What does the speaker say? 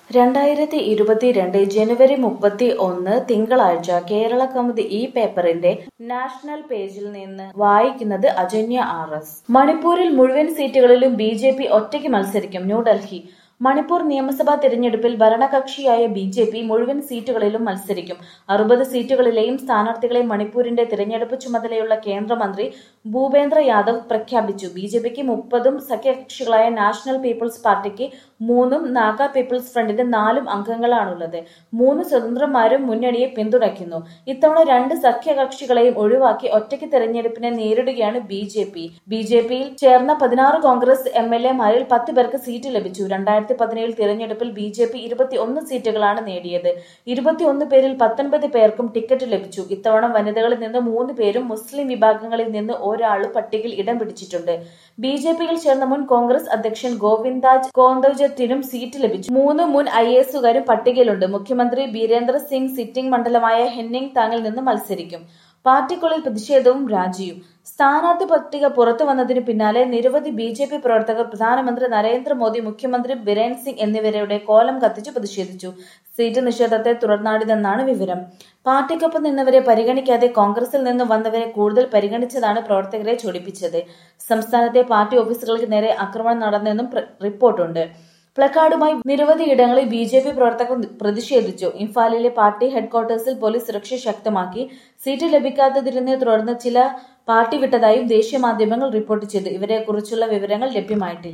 രണ്ടായിരത്തി ഇരുപത്തിരണ്ട് ജനുവരി മുപ്പത്തി ഒന്ന് തിങ്കളാഴ്ച കേരള കൗമുദി ഈ പേപ്പറിന്റെ നാഷണൽ പേജിൽ നിന്ന് വായിക്കുന്നത് അജന്യ ആർ എസ് മണിപ്പൂരിൽ മുഴുവൻ സീറ്റുകളിലും ബി ജെ പി ഒറ്റയ്ക്ക് മത്സരിക്കും ന്യൂഡൽഹി മണിപ്പൂർ നിയമസഭാ തിരഞ്ഞെടുപ്പിൽ ഭരണകക്ഷിയായ ബി ജെ പി മുഴുവൻ സീറ്റുകളിലും മത്സരിക്കും അറുപത് സീറ്റുകളിലെയും സ്ഥാനാർത്ഥികളെ മണിപ്പൂരിന്റെ തിരഞ്ഞെടുപ്പ് ചുമതലയുള്ള കേന്ദ്രമന്ത്രി ഭൂപേന്ദ്ര യാദവ് പ്രഖ്യാപിച്ചു ബി ജെ പിക്ക് മുപ്പതും സഖ്യകക്ഷികളായ നാഷണൽ പീപ്പിൾസ് പാർട്ടിക്ക് മൂന്നും നാഗ പീപ്പിൾസ് ഫ്രണ്ടിന് നാലും അംഗങ്ങളാണുള്ളത് മൂന്ന് സ്വതന്ത്രന്മാരും മുന്നണിയെ പിന്തുണയ്ക്കുന്നു ഇത്തവണ രണ്ട് സഖ്യകക്ഷികളെയും ഒഴിവാക്കി ഒറ്റയ്ക്ക് തെരഞ്ഞെടുപ്പിനെ നേരിടുകയാണ് B J P B J പിയിൽ ചേർന്ന പതിനാറ് കോൺഗ്രസ് എം എൽ എമാരിൽ പത്ത് പേർക്ക് സീറ്റ് ലഭിച്ചു രണ്ടായിരത്തി പതിനേഴ് തിരഞ്ഞെടുപ്പിൽ ബി ജെ പി ഇരുപത്തിയൊന്ന് സീറ്റുകളാണ് നേടിയത് ഇരുപത്തിയൊന്ന് പേരിൽ പത്തൊൻപത് പേർക്കും ടിക്കറ്റ് ലഭിച്ചു ഇത്തവണ വനിതകളിൽ നിന്ന് മൂന്ന് പേരും മുസ്ലിം വിഭാഗങ്ങളിൽ നിന്ന് ഒരാളും പട്ടികയിൽ ഇടം പിടിച്ചിട്ടുണ്ട് ബി ജെ പിയിൽ ചേർന്ന മുൻ കോൺഗ്രസ് അധ്യക്ഷൻ ഗോവിന്ദാജ് കോന്തൗജത്തിനും സീറ്റ് ലഭിച്ചു മൂന്ന് മുൻ ഐ എസുകാരും പട്ടികയിലുണ്ട് മുഖ്യമന്ത്രി ബീരേന്ദ്ര സിംഗ് സിറ്റിംഗ് മണ്ഡലമായ ഹെന്നിംഗ് താങ്ങിൽ നിന്ന് മത്സരിക്കും പാർട്ടിക്കുള്ളിൽ പ്രതിഷേധവും രാജിയും സ്ഥാനാർത്ഥി പട്ടിക പുറത്തു വന്നതിന് പിന്നാലെ നിരവധി ബി ജെ പി പ്രവർത്തകർ പ്രധാനമന്ത്രി നരേന്ദ്രമോദി മുഖ്യമന്ത്രി ബിരേൻ സിംഗ് എന്നിവരുടെ കോലം കത്തിച്ച് പ്രതിഷേധിച്ചു സീറ്റ് നിഷേധത്തെ തുടർന്നാണിതെന്നാണ് വിവരം പാർട്ടിക്കൊപ്പം നിന്നവരെ പരിഗണിക്കാതെ കോൺഗ്രസിൽ നിന്ന് വന്നവരെ കൂടുതൽ പരിഗണിച്ചതാണ് പ്രവർത്തകരെ ചൊടിപ്പിച്ചത് സംസ്ഥാനത്തെ പാർട്ടി ഓഫീസുകൾക്ക് നേരെ ആക്രമണം നടന്നെന്നും റിപ്പോർട്ടുണ്ട് പ്ലക്കാർഡുമായി നിരവധി ഇടങ്ങളിൽ ബി ജെ പി പ്രവർത്തകർ പ്രതിഷേധിച്ചു ഇംഫാലിലെ പാർട്ടി ഹെഡ്ക്വാർട്ടേഴ്സിൽ പോലീസ് സുരക്ഷ ശക്തമാക്കി സീറ്റ് ലഭിക്കാത്തതിനെ തുടർന്ന് ചില പാർട്ടി വിട്ടതായും ദേശീയ മാധ്യമങ്ങൾ റിപ്പോർട്ട് ചെയ്തു ഇവരെക്കുറിച്ചുള്ള വിവരങ്ങൾ ലഭ്യമായിട്ടില്ല